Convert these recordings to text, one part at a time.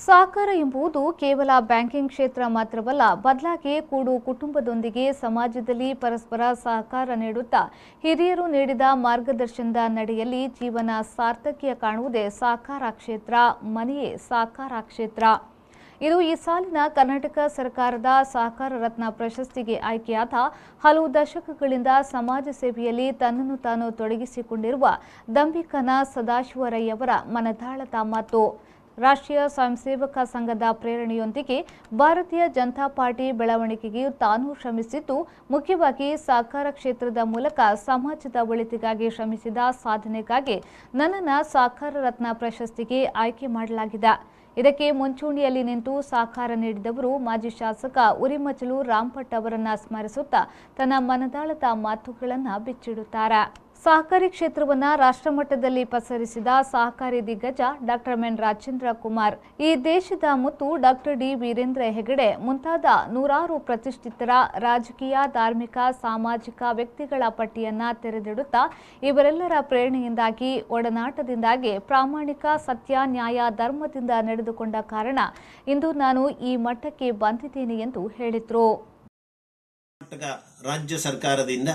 ಸಹಕಾರ ಎಂಬುದು ಕೇವಲ ಬ್ಯಾಂಕಿಂಗ್ ಕ್ಷೇತ್ರ ಮಾತ್ರವಲ್ಲ ಬದಲಾಗಿ ಕೂಡು ಕುಟುಂಬದೊಂದಿಗೆ ಸಮಾಜದಲ್ಲಿ ಪರಸ್ಪರ ಸಹಕಾರ ನೀಡುತ್ತಾ ಹಿರಿಯರು ನೀಡಿದ ಮಾರ್ಗದರ್ಶನದ ನಡೆಯಲ್ಲಿ ಜೀವನ ಸಾರ್ಥಕ್ಯ ಕಾಣುವುದೇ ಸಹಕಾರ ಕ್ಷೇತ್ರ ಮನೆಯೇ ಸಹಕಾರ ಕ್ಷೇತ್ರ ಇದು ಈ ಸಾಲಿನ ಕರ್ನಾಟಕ ಸರ್ಕಾರದ ಸಹಕಾರ ರತ್ನ ಪ್ರಶಸ್ತಿಗೆ ಆಯ್ಕೆಯಾದ ಹಲವು ದಶಕಗಳಿಂದ ಸಮಾಜ ಸೇವೆಯಲ್ಲಿ ತನ್ನನ್ನು ತಾನು ತೊಡಗಿಸಿಕೊಂಡಿರುವ ದಂಬಿಕನ ಸದಾಶಿವರಯ್ಯವರ ಮನದಾಳದ ಮಾತು ರಾಷ್ಟ್ರೀಯ ಸ್ವಯಂ ಸೇವಕ ಸಂಘದ ಪ್ರೇರಣೆಯೊಂದಿಗೆ ಭಾರತೀಯ ಜನತಾ ಪಾರ್ಟಿ ಬೆಳವಣಿಗೆಗೆ ತಾನೂ ಶ್ರಮಿಸಿದ್ದು ಮುಖ್ಯವಾಗಿ ಸಹಕಾರ ಕ್ಷೇತ್ರದ ಮೂಲಕ ಸಮಾಜದ ಒಳಿತಿಗಾಗಿ ಶ್ರಮಿಸಿದ ಸಾಧನೆಗಾಗಿ ನನ್ನನ್ನು ಸಹಕಾರ ರತ್ನ ಪ್ರಶಸ್ತಿಗೆ ಆಯ್ಕೆ ಮಾಡಲಾಗಿದೆ ಇದಕ್ಕೆ ಮುಂಚೂಣಿಯಲ್ಲಿ ನಿಂತು ಸಹಕಾರ ನೀಡಿದವರು ಮಾಜಿ ಶಾಸಕ ಉರಿಮಚಲು ರಾಂಪಟ್ ಅವರನ್ನ ಸ್ಮರಿಸುತ್ತಾ ತನ್ನ ಮನದಾಳದ ಮಾತುಗಳನ್ನು ಬಿಚ್ಚಿಡುತ್ತಾರೆ ಸಹಕಾರಿ ಕ್ಷೇತ್ರವನ್ನ ರಾಷ್ಟ್ರಮಟ್ಟದಲ್ಲಿ ಪಸರಿಸಿದ ಸಹಕಾರಿ ದಿಗ್ಗಜ ಡಾಕ್ಟರ್ ಮೆನ್ ರಾಜೇಂದ್ರ ಕುಮಾರ್ ಈ ದೇಶದ ಮುತ್ತು ಡಾಕ್ಟರ್ ಡಿ ವೀರೇಂದ್ರ ಹೆಗಡೆ ಮುಂತಾದ ನೂರಾರು ಪ್ರತಿಷ್ಠಿತರ ರಾಜಕೀಯ ಧಾರ್ಮಿಕ ಸಾಮಾಜಿಕ ವ್ಯಕ್ತಿಗಳ ಪಟ್ಟಿಯನ್ನ ತೆರೆದಿಡುತ್ತಾ ಇವರೆಲ್ಲರ ಪ್ರೇರಣೆಯಿಂದಾಗಿ ಒಡನಾಟದಿಂದಾಗಿ ಪ್ರಾಮಾಣಿಕ ಸತ್ಯ ನ್ಯಾಯ ಧರ್ಮದಿಂದ ನಡೆದುಕೊಂಡ ಕಾರಣ ಇಂದು ನಾನು ಈ ಮಟ್ಟಕ್ಕೆ ಬಂದಿದ್ದೇನೆ ಎಂದು ಹೇಳಿದ್ರು ಕರ್ನಾಟಕ ರಾಜ್ಯ ಸರ್ಕಾರದಿಂದ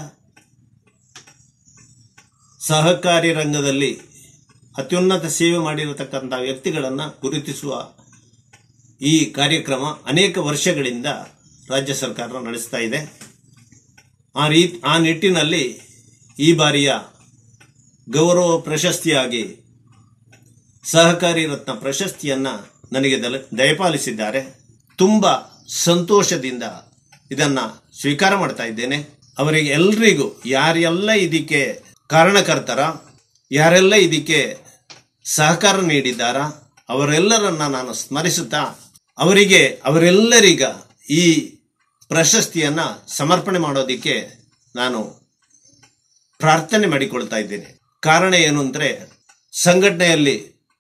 ಸಹಕಾರಿ ರಂಗದಲ್ಲಿ ಅತ್ಯುನ್ನತ ಸೇವೆ ಮಾಡಿರತಕ್ಕಂಥ ವ್ಯಕ್ತಿಗಳನ್ನು ಗುರುತಿಸುವ ಈ ಕಾರ್ಯಕ್ರಮ ಅನೇಕ ವರ್ಷಗಳಿಂದ ರಾಜ್ಯ ಸರ್ಕಾರ ನಡೆಸ್ತಾ ಇದೆ ಆ ರೀ ಆ ನಿಟ್ಟಿನಲ್ಲಿ ಈ ಬಾರಿಯ ಗೌರವ ಪ್ರಶಸ್ತಿಯಾಗಿ ಸಹಕಾರಿ ರತ್ನ ಪ್ರಶಸ್ತಿಯನ್ನು ನನಗೆ ದಲ ದಯಪಾಲಿಸಿದ್ದಾರೆ ತುಂಬ ಸಂತೋಷದಿಂದ ಇದನ್ನು ಸ್ವೀಕಾರ ಮಾಡ್ತಾ ಇದ್ದೇನೆ ಅವರಿಗೆ ಎಲ್ರಿಗೂ ಯಾರೆಲ್ಲ ಇದಕ್ಕೆ ಕಾರಣಕರ್ತರ ಯಾರೆಲ್ಲ ಇದಕ್ಕೆ ಸಹಕಾರ ನೀಡಿದ್ದಾರ ಅವರೆಲ್ಲರನ್ನ ನಾನು ಸ್ಮರಿಸುತ್ತಾ ಅವರಿಗೆ ಅವರೆಲ್ಲರಿಗ ಈ ಪ್ರಶಸ್ತಿಯನ್ನು ಸಮರ್ಪಣೆ ಮಾಡೋದಕ್ಕೆ ನಾನು ಪ್ರಾರ್ಥನೆ ಮಾಡಿಕೊಳ್ತಾ ಇದ್ದೇನೆ ಕಾರಣ ಏನು ಅಂದರೆ ಸಂಘಟನೆಯಲ್ಲಿ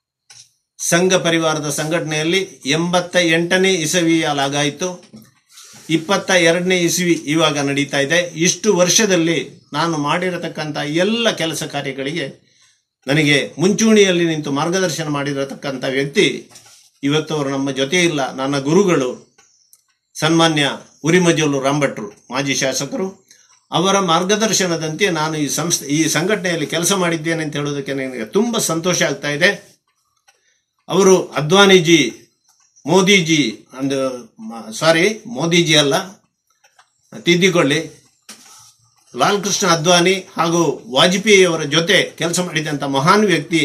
ಸಂಘ ಪರಿವಾರದ ಸಂಘಟನೆಯಲ್ಲಿ ಎಂಬತ್ತ ಎಂಟನೇ ಇಸವಿಯಲಾಗಾಯಿತು ಇಪ್ಪತ್ತ ಎರಡನೇ ಇಸವಿ ಇವಾಗ ನಡೀತಾ ಇದೆ ಇಷ್ಟು ವರ್ಷದಲ್ಲಿ ನಾನು ಮಾಡಿರತಕ್ಕಂಥ ಎಲ್ಲ ಕೆಲಸ ಕಾರ್ಯಗಳಿಗೆ ನನಗೆ ಮುಂಚೂಣಿಯಲ್ಲಿ ನಿಂತು ಮಾರ್ಗದರ್ಶನ ಮಾಡಿರತಕ್ಕಂಥ ವ್ಯಕ್ತಿ ಇವತ್ತು ಅವರು ನಮ್ಮ ಜೊತೆ ಇಲ್ಲ ನನ್ನ ಗುರುಗಳು ಸನ್ಮಾನ್ಯ ಉರಿಮಜಲು ರಾಂಭಟ್ರು ಮಾಜಿ ಶಾಸಕರು ಅವರ ಮಾರ್ಗದರ್ಶನದಂತೆ ನಾನು ಈ ಸಂಸ್ಥೆ ಈ ಸಂಘಟನೆಯಲ್ಲಿ ಕೆಲಸ ಮಾಡಿದ್ದೇನೆ ಅಂತ ಹೇಳೋದಕ್ಕೆ ನನಗೆ ತುಂಬ ಸಂತೋಷ ಆಗ್ತಾ ಇದೆ ಅವರು ಅದ್ವಾನಿಜಿ ಮೋದಿಜಿ ಅಂದು ಸಾರಿ ಮೋದಿಜಿ ಅಲ್ಲ ತಿದ್ದಿಕೊಳ್ಳಿ ಲಾಲ್ ಕೃಷ್ಣ ಅದ್ವಾನಿ ಹಾಗೂ ವಾಜಪೇಯಿ ಅವರ ಜೊತೆ ಕೆಲಸ ಮಾಡಿದಂಥ ಮಹಾನ್ ವ್ಯಕ್ತಿ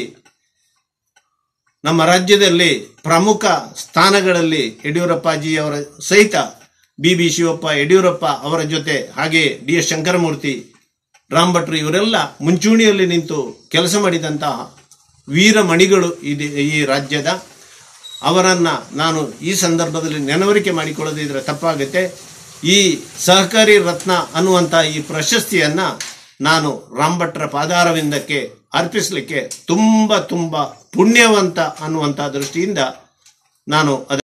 ನಮ್ಮ ರಾಜ್ಯದಲ್ಲಿ ಪ್ರಮುಖ ಸ್ಥಾನಗಳಲ್ಲಿ ಯಡಿಯೂರಪ್ಪಾಜಿ ಅವರ ಸಹಿತ ಬಿ ಬಿ ಶಿವಪ್ಪ ಯಡಿಯೂರಪ್ಪ ಅವರ ಜೊತೆ ಹಾಗೆ ಡಿ ಎಸ್ ಶಂಕರಮೂರ್ತಿ ರಾಮ್ ಭಟ್ರು ಇವರೆಲ್ಲ ಮುಂಚೂಣಿಯಲ್ಲಿ ನಿಂತು ಕೆಲಸ ಮಾಡಿದಂತಹ ವೀರಮಣಿಗಳು ಇದೆ ಈ ರಾಜ್ಯದ ಅವರನ್ನ ನಾನು ಈ ಸಂದರ್ಭದಲ್ಲಿ ನೆನವರಿಕೆ ಮಾಡಿಕೊಳ್ಳದಿದ್ರೆ ತಪ್ಪಾಗುತ್ತೆ ಈ ಸಹಕಾರಿ ರತ್ನ ಅನ್ನುವಂಥ ಈ ಪ್ರಶಸ್ತಿಯನ್ನ ನಾನು ರಾಂಭಟ್ರ ಪಾದಾರವಿಂದಕ್ಕೆ ಅರ್ಪಿಸಲಿಕ್ಕೆ ತುಂಬ ತುಂಬ ಪುಣ್ಯವಂತ ಅನ್ನುವಂಥ ದೃಷ್ಟಿಯಿಂದ ನಾನು